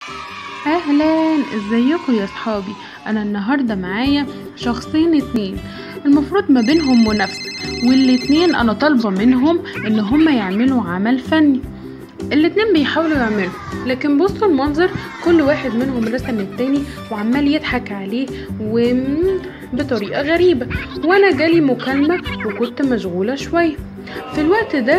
اهلا ازيكم يا صحابي انا النهارده معايا شخصين اتنين المفروض ما بينهم منافسه والاتنين انا طالبه منهم ان هما يعملوا عمل فني الاتنين بيحاولوا يعملوا لكن بصوا المنظر كل واحد منهم رسم التاني وعمال يضحك عليه و بطريقه غريبه وانا جالي مكالمه وكنت مشغوله شويه في الوقت ده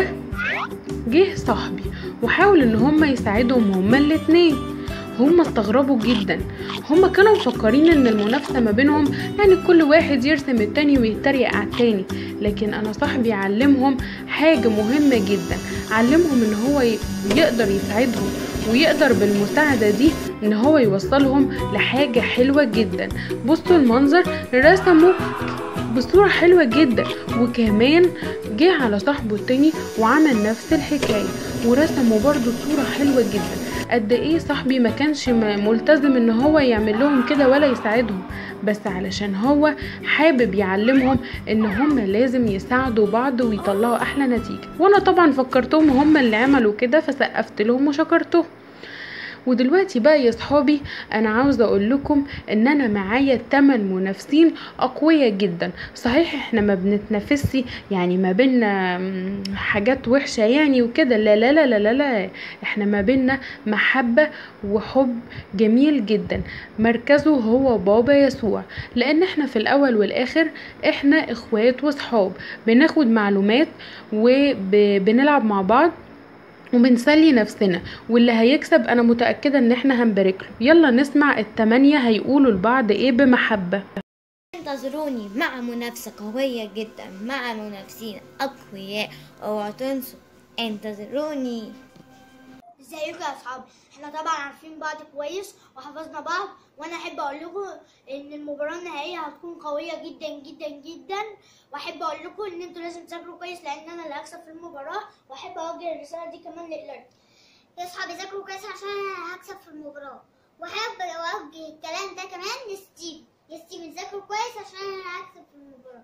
جه صاحبي وحاول ان هما يساعدهم هما الاتنين هما استغربوا جدا هما كانوا مفكرين ان المنافسة ما بينهم يعني كل واحد يرسم التاني ويتريق على التاني لكن انا صاحبي علمهم حاجة مهمة جدا علمهم ان هو ي- يقدر يساعدهم ويقدر بالمساعدة دي ان هو يوصلهم لحاجة حلوة جدا بصوا المنظر رسموا بصورة حلوة جدا وكمان جه على صاحبه التاني وعمل نفس الحكاية ورسموا برضو صورة حلوة جدا قد ايه صاحبي ما كانش م- ملتزم ان هو يعمل لهم كده ولا يساعدهم بس علشان هو حابب يعلمهم ان هم لازم يساعدوا بعض ويطلعوا احلى نتيجة وانا طبعا فكرتهم هم اللي عملوا كده فسقفت لهم وشكرتهم ودلوقتي بقى يا صحابي انا عاوزه اقول لكم ان انا معايا 8 منافسين اقوياء جدا صحيح احنا ما بنتنافسش يعني ما بينا مم، حاجات وحشه يعني وكده لا لا لا لا لا, لا. احنا ما بينا محبه وحب جميل جدا مركزه هو بابا يسوع لان احنا في الاول والاخر احنا اخوات وصحاب بناخد معلومات وبنلعب مع بعض وبنسلي نفسنا واللي هيكسب انا متأكدة ان احنا هنبارك له يلا نسمع التمانية هيقولوا لبعض ايه بمحبة انتظروني مع منافسة قوية جدا مع منافسين أقوياء اوعوا تنسوا انتظروني ازيكم يا اصحابي احنا طبعا عارفين بعض كويس وحفظنا بعض وانا احب اقول لكم ان المباراه النهائيه هتكون قويه جدا جدا جدا واحب اقول لكم ان انتوا لازم تذاكروا كويس لان انا اللي هكسب في المباراه واحب اوجه الرساله دي كمان لإلارد يا اصحابي ذاكروا كويس عشان انا هكسب في المباراه واحب اوجه الكلام ده كمان لستيف يا ستيف ذاكروا كويس عشان انا هكسب في المباراه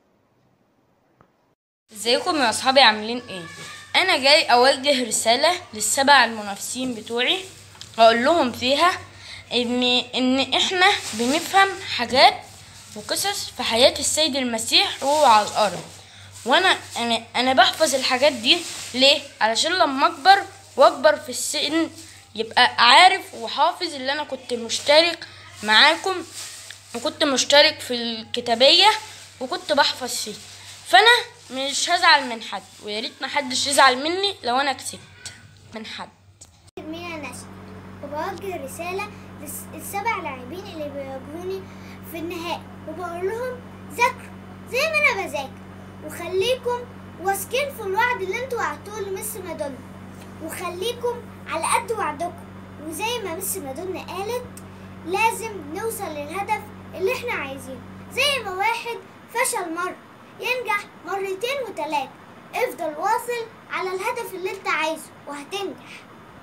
ازيكم يا اصحابي عاملين ايه انا جاي اوجه رساله للسبع المنافسين بتوعي هقول لهم فيها ان ان احنا بنفهم حاجات وقصص في حياه السيد المسيح وهو على الارض وانا انا انا بحفظ الحاجات دي ليه علشان لما اكبر واكبر في السن يبقى عارف وحافظ اللي انا كنت مشترك معاكم وكنت مشترك في الكتابية وكنت بحفظ فيه فانا مش هزعل من حد ويا ريت محدش يزعل مني لو انا كسبت من حد مينا نشأ وبوجه رسالة للسبع لاعبين اللي بيواجهوني في النهائي وبقول لهم ذاكروا زي ما انا بذاكر وخليكم واثقين في الوعد اللي انتوا وعدتوه لمس مادونا وخليكم على قد وعدكم وزي ما مس مادونا قالت لازم نوصل للهدف اللي احنا عايزينه زي ما واحد فشل مرة ينجح مرتين وتلاتة افضل واصل على الهدف اللي انت عايزه وهتنجح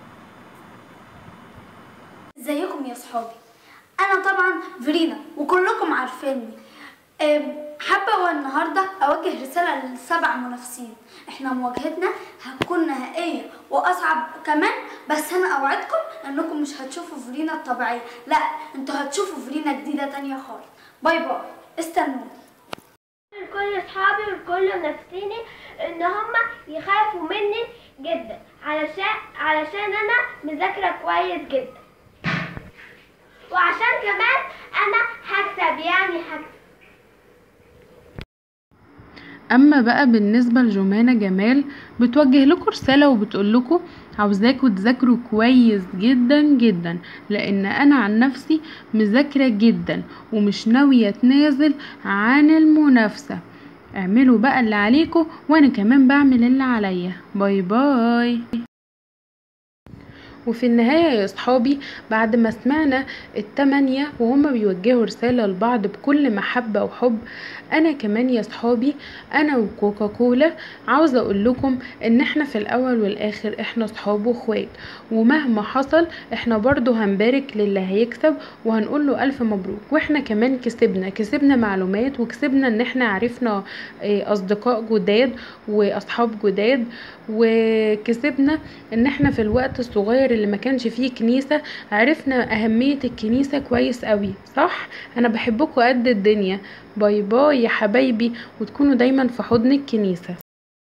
ازيكم يا صحابي انا طبعا فرينا وكلكم عارفيني أم، حابة هو النهاردة أوجه رسالة للسبع منافسين احنا مواجهتنا هتكون نهائية وأصعب كمان بس أنا أوعدكم إنكم مش هتشوفوا فرينا الطبيعية لا انتوا هتشوفوا فرينا جديدة تانية خالص باي باي استنوني لكل اصحابي ولكل منافسيني ان هما يخافوا مني جدا علشان علشان انا مذاكره كويس جدا وعشان كمان انا هكسب يعني هكسب اما بقى بالنسبة لجمانة جمال بتوجه لكم رسالة وبتقول لكم عاوزاكوا تذاكروا كويس جدا جدا لان انا عن نفسي مذاكرة جدا ومش ناوية اتنازل عن المنافسة اعملوا بقى اللي عليكم وانا كمان بعمل اللي عليا باي باي وفي النهاية يا صحابي بعد ما سمعنا التمانية وهما بيوجهوا رسالة لبعض بكل محبة وحب أنا كمان يا صحابي أنا وكوكاكولا عاوزة أقول لكم إن إحنا في الأول والآخر إحنا صحاب وإخوات ومهما حصل إحنا برضو هنبارك للي هيكسب وهنقول له ألف مبروك وإحنا كمان كسبنا كسبنا معلومات وكسبنا إن إحنا عرفنا آه، أصدقاء جداد وأصحاب جداد وكسبنا إن إحنا في الوقت الصغير اللي ما كانش فيه كنيسة عرفنا اهمية الكنيسة كويس قوي صح انا بحبكم قد الدنيا باي باي يا حبايبي وتكونوا دايما في حضن الكنيسة